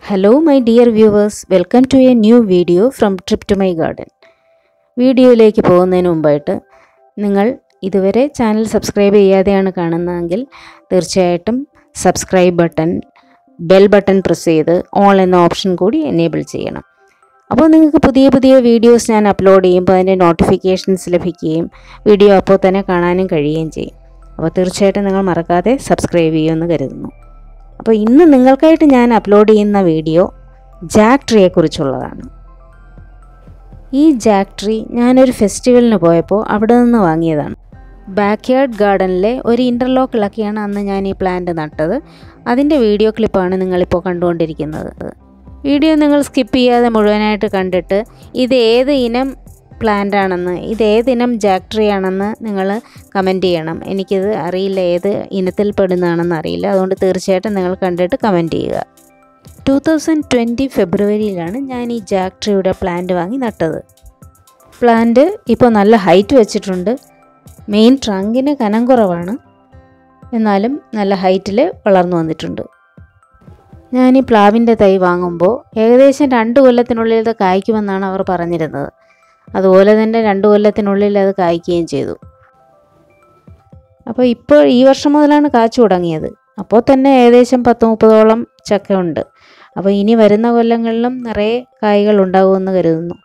Hello, my dear viewers. Welcome to a new video from Trip to My Garden. വീഡിയോയിലേക്ക് പോകുന്നതിന് മുമ്പായിട്ട് നിങ്ങൾ ഇതുവരെ ചാനൽ സബ്സ്ക്രൈബ് ചെയ്യാതെയാണ് കാണുന്നതെങ്കിൽ തീർച്ചയായിട്ടും subscribe button bell button press ചെയ്ത് ഓൾ എന്ന ഓപ്ഷൻ കൂടി എനേബിൾ ചെയ്യണം അപ്പോൾ നിങ്ങൾക്ക് പുതിയ പുതിയ വീഡിയോസ് ഞാൻ അപ്ലോഡ് ചെയ്യുമ്പോൾ അതിൻ്റെ നോട്ടിഫിക്കേഷൻസ് ലഭിക്കുകയും വീഡിയോ അപ്പോൾ തന്നെ കാണാനും കഴിയുകയും ചെയ്യും അപ്പോൾ തീർച്ചയായിട്ടും നിങ്ങൾ മറക്കാതെ സബ്സ്ക്രൈബ് ചെയ്യുമെന്ന് കരുതുന്നു അപ്പോൾ ഇന്ന് നിങ്ങൾക്കായിട്ട് ഞാൻ അപ്ലോഡ് ചെയ്യുന്ന വീഡിയോ ജാക്ക് ട്രീയെ കുറിച്ചുള്ളതാണ് ഈ ജാക്ക് ട്രീ ഞാനൊരു ഫെസ്റ്റിവലിന് പോയപ്പോൾ അവിടെ നിന്ന് വാങ്ങിയതാണ് ബാക്ക് യാർഡ് ഗാർഡനിലെ ഒരു ഇൻ്റർലോക്കിലൊക്കെയാണ് അന്ന് ഞാൻ ഈ പ്ലാന്റ് നട്ടത് അതിൻ്റെ വീഡിയോ ക്ലിപ്പാണ് നിങ്ങളിപ്പോൾ കണ്ടുകൊണ്ടിരിക്കുന്നത് വീഡിയോ നിങ്ങൾ സ്കിപ്പ് ചെയ്യാതെ മുഴുവനായിട്ട് കണ്ടിട്ട് ഇത് ഏത് ഇനം പ്ലാന്റ് ആണെന്ന് ഇത് ഏത് ഇനം ജാക്ക് ട്രീ ആണെന്ന് നിങ്ങൾ കമൻറ്റ് ചെയ്യണം എനിക്കിത് അറിയില്ല ഏത് ഇനത്തിൽ പെടുന്നതാണെന്ന് അറിയില്ല അതുകൊണ്ട് തീർച്ചയായിട്ടും നിങ്ങൾ കണ്ടിട്ട് കമൻറ്റ് ചെയ്യുക ടു തൗസൻഡ് ട്വൻറ്റി ഫെബ്രുവരിയിലാണ് ഞാൻ ഈ ജാക്ക് ട്രീയുടെ പ്ലാന്റ് വാങ്ങി നട്ടത് പ്ലാന്റ് ഇപ്പോൾ നല്ല ഹൈറ്റ് വെച്ചിട്ടുണ്ട് മെയിൻ ട്രങ്കിന് കനം കുറവാണ് എന്നാലും നല്ല ഹൈറ്റിൽ വളർന്നു വന്നിട്ടുണ്ട് ഞാൻ ഈ പ്ലാവിൻ്റെ തൈ വാങ്ങുമ്പോൾ ഏകദേശം രണ്ട് കൊല്ലത്തിനുള്ളിൽ ഇത് കായ്ക്കുമെന്നാണ് അവർ പറഞ്ഞിരുന്നത് അതുപോലെ തന്നെ രണ്ട് കൊല്ലത്തിനുള്ളിൽ അത് കായ്ക്കുകയും ചെയ്തു അപ്പോൾ ഇപ്പോൾ ഈ വർഷം മുതലാണ് കാച്ചു തുടങ്ങിയത് അപ്പോൾ തന്നെ ഏകദേശം പത്ത് മുപ്പതോളം ചക്ക ഉണ്ട് അപ്പോൾ ഇനി വരുന്ന കൊല്ലങ്ങളിലും നിറയെ കായ്കൾ ഉണ്ടാകുമെന്ന് കരുതുന്നു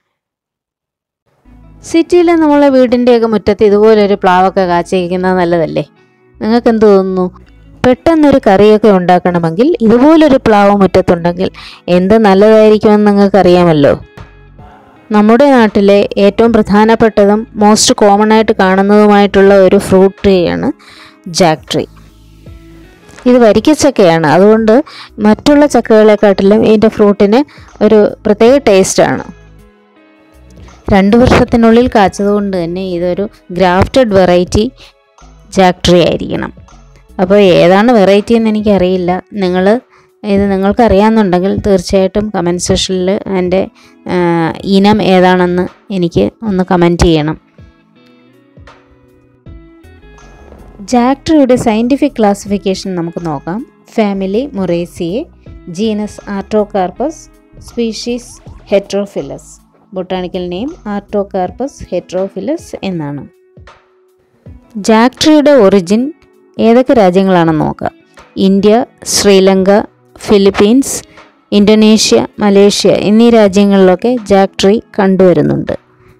സിറ്റിയിൽ നമ്മളെ വീടിൻ്റെയൊക്കെ മുറ്റത്ത് ഇതുപോലൊരു പ്ലാവൊക്കെ കാച്ചിരിക്കുന്നത് നല്ലതല്ലേ നിങ്ങൾക്ക് എന്ത് തോന്നുന്നു പെട്ടെന്നൊരു കറിയൊക്കെ ഉണ്ടാക്കണമെങ്കിൽ ഇതുപോലൊരു പ്ലാവ് മുറ്റത്തുണ്ടെങ്കിൽ എന്ത് നല്ലതായിരിക്കുമെന്ന് നിങ്ങൾക്ക് അറിയാമല്ലോ നമ്മുടെ നാട്ടിലെ ഏറ്റവും പ്രധാനപ്പെട്ടതും മോസ്റ്റ് കോമൺ ആയിട്ട് കാണുന്നതുമായിട്ടുള്ള ഒരു ഫ്രൂട്ട് ട്രീയാണ് ജാക്ക് ട്രീ ഇത് വരിക്കച്ചക്കയാണ് അതുകൊണ്ട് മറ്റുള്ള ചക്കകളെക്കാട്ടിലും ഇതിൻ്റെ ഫ്രൂട്ടിന് ഒരു പ്രത്യേക ടേസ്റ്റാണ് രണ്ട് വർഷത്തിനുള്ളിൽ കാച്ചതുകൊണ്ട് തന്നെ ഇതൊരു ഗ്രാഫ്റ്റഡ് വെറൈറ്റി ജാക്ക് ട്രീ ആയിരിക്കണം അപ്പോൾ ഏതാണ് വെറൈറ്റി എന്ന് എനിക്കറിയില്ല നിങ്ങൾ ഇത് നിങ്ങൾക്ക് അറിയാമെന്നുണ്ടെങ്കിൽ തീർച്ചയായിട്ടും കമൻറ്റ് സെക്ഷനിൽ എൻ്റെ ഇനം ഏതാണെന്ന് എനിക്ക് ഒന്ന് കമൻറ്റ് ചെയ്യണം ജാക്ക് ട്രീയുടെ സയൻറ്റിഫിക് ക്ലാസിഫിക്കേഷൻ നമുക്ക് നോക്കാം family moraceae genus artocarpus species heterophyllus botanical name artocarpus heterophyllus എന്നാണ് ജാക്ക് ട്രീയുടെ ഒറിജിൻ ഏതൊക്കെ രാജ്യങ്ങളാണെന്ന് നോക്കാം India Sri Lanka Philippines Indonesia Malaysia എന്നീ രാജ്യങ്ങളിലൊക്കെ ജാക്ക് ട്രീ കണ്ടുവരുന്നുണ്ട്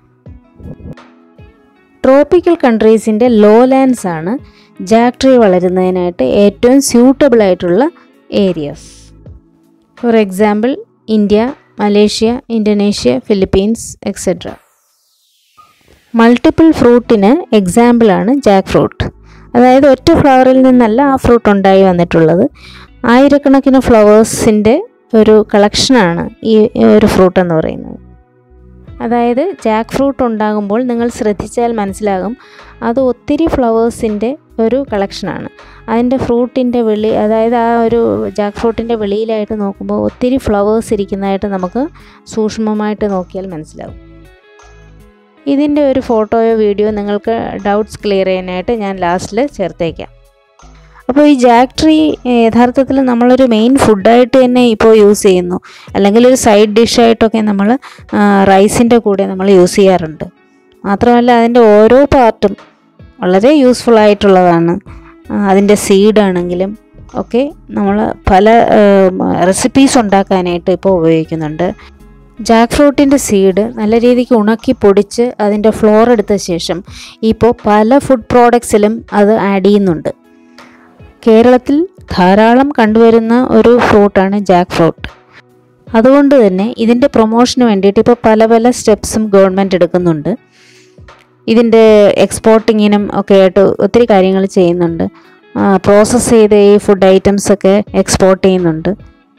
ട്രോപ്പിക്കൽ കൺട്രീസിൻ്റെ ലോ ലാൻഡ്സ് ആണ് ജാക്ക് ട്രീ വളരുന്നതിനായിട്ട് ഏറ്റവും സ്യൂട്ടബിൾ ആയിട്ടുള്ള areas for example India Malaysia Indonesia Philippines etcetera multiple ഫ്രൂട്ടിന് എക്സാമ്പിളാണ് ജാക്ക് ഫ്രൂട്ട് അതായത് ഒറ്റ ഫ്ലവറിൽ നിന്നല്ല ആ ഫ്രൂട്ട് ഉണ്ടായി വന്നിട്ടുള്ളത് ആയിരക്കണക്കിന് ഫ്ലവേഴ്സിൻ്റെ ഒരു കളക്ഷനാണ് ഈ ഒരു ഫ്രൂട്ട് എന്ന് പറയുന്നത് അതായത് ജാക്ക് ഫ്രൂട്ട് ഉണ്ടാകുമ്പോൾ നിങ്ങൾ ശ്രദ്ധിച്ചാൽ മനസ്സിലാകും അത് ഒത്തിരി ഫ്ലവേഴ്സിൻ്റെ ഒരു കളക്ഷനാണ് അതിൻ്റെ ഫ്രൂട്ടിൻ്റെ വെളി അതായത് ആ ഒരു ജാക്ക് ഫ്രൂട്ടിൻ്റെ വെളിയിലായിട്ട് നോക്കുമ്പോൾ ഒത്തിരി ഫ്ലവേഴ്സ് ഇരിക്കുന്നതായിട്ട് നമുക്ക് സൂക്ഷ്മമായിട്ട് നോക്കിയാൽ മനസ്സിലാകും ഇതിൻ്റെ ഒരു ഫോട്ടോയോ വീഡിയോ നിങ്ങൾക്ക് ഡൗട്ട്സ് ക്ലിയർ ചെയ്യാനായിട്ട് ഞാൻ ലാസ്റ്റിൽ ചേർത്തേക്കാം അപ്പോൾ ഈ ജാക്ക് ട്രീ യഥാർത്ഥത്തിൽ നമ്മളൊരു മെയിൻ ഫുഡായിട്ട് തന്നെ ഇപ്പോൾ യൂസ് ചെയ്യുന്നു അല്ലെങ്കിൽ ഒരു സൈഡ് ഡിഷായിട്ടൊക്കെ നമ്മൾ റൈസിൻ്റെ കൂടെ നമ്മൾ യൂസ് ചെയ്യാറുണ്ട് മാത്രമല്ല അതിൻ്റെ ഓരോ പാർട്ടും വളരെ യൂസ്ഫുൾ ആയിട്ടുള്ളതാണ് അതിൻ്റെ സീഡാണെങ്കിലും ഒക്കെ നമ്മൾ പല റെസിപ്പീസ് ഉണ്ടാക്കാനായിട്ട് ഇപ്പോൾ ഉപയോഗിക്കുന്നുണ്ട് ജാക്ക് ഫ്രൂട്ടിൻ്റെ സീഡ് നല്ല രീതിക്ക് ഉണക്കി പൊടിച്ച് അതിൻ്റെ ഫ്ലോർ എടുത്ത ശേഷം ഇപ്പോൾ പല ഫുഡ് പ്രോഡക്ട്സിലും അത് ആഡ് ചെയ്യുന്നുണ്ട് കേരളത്തിൽ ധാരാളം കണ്ടുവരുന്ന ഒരു ഫ്രൂട്ടാണ് ജാക്ക് ഫ്രൂട്ട് അതുകൊണ്ട് തന്നെ ഇതിൻ്റെ പ്രൊമോഷന് വേണ്ടിയിട്ട് ഇപ്പോൾ പല പല സ്റ്റെപ്സും ഗവൺമെൻറ് എടുക്കുന്നുണ്ട് ഇതിൻ്റെ എക്സ്പോർട്ടിങ്ങിനും ഒക്കെ ആയിട്ട് ഒത്തിരി കാര്യങ്ങൾ ചെയ്യുന്നുണ്ട് പ്രോസസ്സ് ചെയ്ത ഈ ഫുഡ് ഐറ്റംസ് ഒക്കെ എക്സ്പോർട്ട് ചെയ്യുന്നുണ്ട്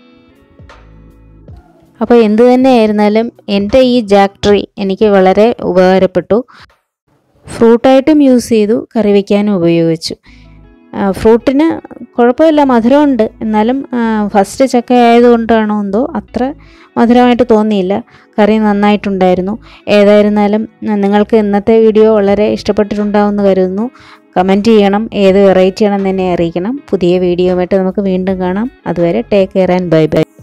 അപ്പോൾ എന്തു തന്നെ ആയിരുന്നാലും എൻ്റെ ഈ ജാക്ക് ട്രീ എനിക്ക് വളരെ ഉപകാരപ്പെട്ടു ഫ്രൂട്ടായിട്ടും യൂസ് ചെയ്തു കറി വയ്ക്കാനും ഉപയോഗിച്ചു ഫ്രൂട്ടിന് കുഴപ്പമില്ല മധുരമുണ്ട് എന്നാലും ഫസ്റ്റ് ചക്ക ആയതുകൊണ്ടാണോ എന്തോ അത്ര മധുരമായിട്ട് തോന്നിയില്ല കറി നന്നായിട്ടുണ്ടായിരുന്നു ഏതായിരുന്നാലും നിങ്ങൾക്ക് ഇന്നത്തെ വീഡിയോ വളരെ ഇഷ്ടപ്പെട്ടിട്ടുണ്ടാവുമെന്ന് കരുതുന്നു കമൻറ്റ് ചെയ്യണം ഏത് വെറൈറ്റി ആണെന്ന് എന്നെ അറിയിക്കണം പുതിയ വീഡിയോയുമായിട്ട് നമുക്ക് വീണ്ടും കാണാം അതുവരെ take care and bye by